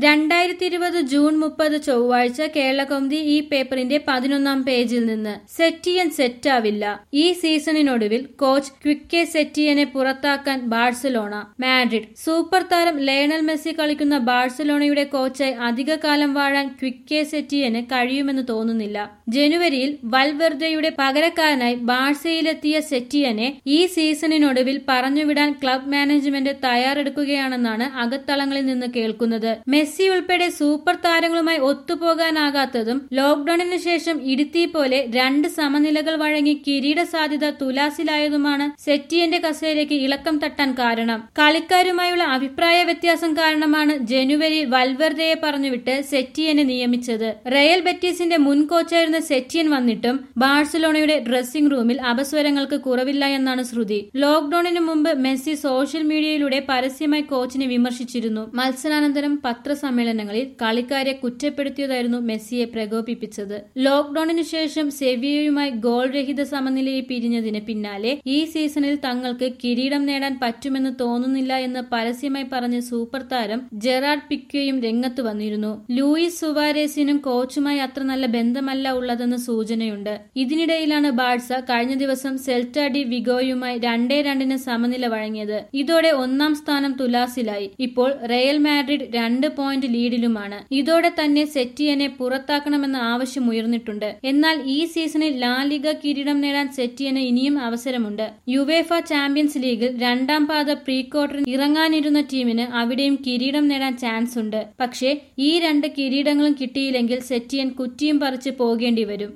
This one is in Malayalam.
രണ്ടായിരത്തി ഇരുപത് ജൂൺ മുപ്പത് ചൊവ്വാഴ്ച കേരളകൗമുദി ഈ പേപ്പറിന്റെ പതിനൊന്നാം പേജിൽ നിന്ന് സെറ്റിയൻ സെറ്റാവില്ല ഈ സീസണിനൊടുവിൽ കോച്ച് ക്വിക്കെ സെറ്റിയനെ പുറത്താക്കാൻ ബാഴ്സലോണ മാഡ്രിഡ് സൂപ്പർ താരം ലയണൽ മെസ്സി കളിക്കുന്ന ബാഴ്സലോണയുടെ കോച്ചായി അധികകാലം വാഴാൻ ക്വിക്കെ സെറ്റിയന് കഴിയുമെന്ന് തോന്നുന്നില്ല ജനുവരിയിൽ വൽവെർദയുടെ പകരക്കാരനായി ബാഴ്സയിലെത്തിയ സെറ്റിയനെ ഈ സീസണിനൊടുവിൽ പറഞ്ഞുവിടാൻ ക്ലബ് മാനേജ്മെന്റ് തയ്യാറെടുക്കുകയാണെന്നാണ് അകത്തളങ്ങളിൽ നിന്ന് കേൾക്കുന്നത് മെസ്സി ഉൾപ്പെടെ സൂപ്പർ താരങ്ങളുമായി ഒത്തുപോകാനാകാത്തതും ലോക്ഡൌണിന് ശേഷം ഇടുത്തി പോലെ രണ്ട് സമനിലകൾ വഴങ്ങി കിരീട സാധ്യത തുലാസിലായതുമാണ് സെറ്റിയന്റെ കസേരയ്ക്ക് ഇളക്കം തട്ടാൻ കാരണം കളിക്കാരുമായുള്ള അഭിപ്രായ വ്യത്യാസം കാരണമാണ് ജനുവരിയിൽ വൽവെർദയെ പറഞ്ഞുവിട്ട് സെറ്റിയനെ നിയമിച്ചത് റയൽ ബെറ്റീസിന്റെ മുൻ കോച്ചായിരുന്ന സെറ്റിയൻ വന്നിട്ടും ബാഴ്സലോണയുടെ ഡ്രസ്സിംഗ് റൂമിൽ അപസ്വരങ്ങൾക്ക് കുറവില്ല എന്നാണ് ശ്രുതി ലോക്ഡൌണിന് മുമ്പ് മെസ്സി സോഷ്യൽ മീഡിയയിലൂടെ പരസ്യമായി കോച്ചിനെ വിമർശിച്ചിരുന്നു മത്സരാനന്തരം പത്രസമ്മേളനങ്ങളിൽ കളിക്കാരെ കുറ്റപ്പെടുത്തിയതായിരുന്നു മെസ്സിയെ പ്രകോപിപ്പിച്ചത് ലോക്ഡൌണിനു ശേഷം സെവിയയുമായി ഗോൾ രഹിത സമനിലയിൽ പിരിഞ്ഞതിന് പിന്നാലെ ഈ സീസണിൽ തങ്ങൾക്ക് കിരീടം നേടാൻ പറ്റുമെന്ന് തോന്നുന്നില്ല എന്ന് പരസ്യമായി പറഞ്ഞ് സൂപ്പർ താരം ജെറാർഡ് പിക്വയും രംഗത്ത് വന്നിരുന്നു ലൂയിസ് സുവാരേസിനും കോച്ചുമായി അത്ര നല്ല ബന്ധമല്ല ഉള്ളതെന്ന് സൂചനയുണ്ട് ഇതിനിടയിലാണ് ബാഴ്സ കഴിഞ്ഞ ദിവസം സെൽറ്റ ഡി വിഗോയുമായി രണ്ടേ രണ്ടിന് സമനില വഴങ്ങിയത് ഇതോടെ ഒന്നാം സ്ഥാനം തുലാസിലായി ഇപ്പോൾ റയൽ മാഡ്രിഡ് രണ്ട് പോയിന്റ് ലീഡിലുമാണ് ഇതോടെ തന്നെ സെറ്റിയനെ പുറത്താക്കണമെന്ന ആവശ്യം ഉയർന്നിട്ടുണ്ട് എന്നാൽ ഈ സീസണിൽ ലാലിഗ കിരീടം നേടാൻ സെറ്റിയന് ഇനിയും അവസരമുണ്ട് യുവേഫ ചാമ്പ്യൻസ് ലീഗിൽ രണ്ടാം പാദ പ്രീ ക്വാർട്ടറിൽ ഇറങ്ങാനിരുന്ന ടീമിന് അവിടെയും കിരീടം നേടാൻ ചാൻസ് ഉണ്ട് പക്ഷേ ഈ രണ്ട് കിരീടങ്ങളും കിട്ടിയില്ലെങ്കിൽ സെറ്റിയൻ കുറ്റിയും പറിച്ച് പോകേണ്ടി വരും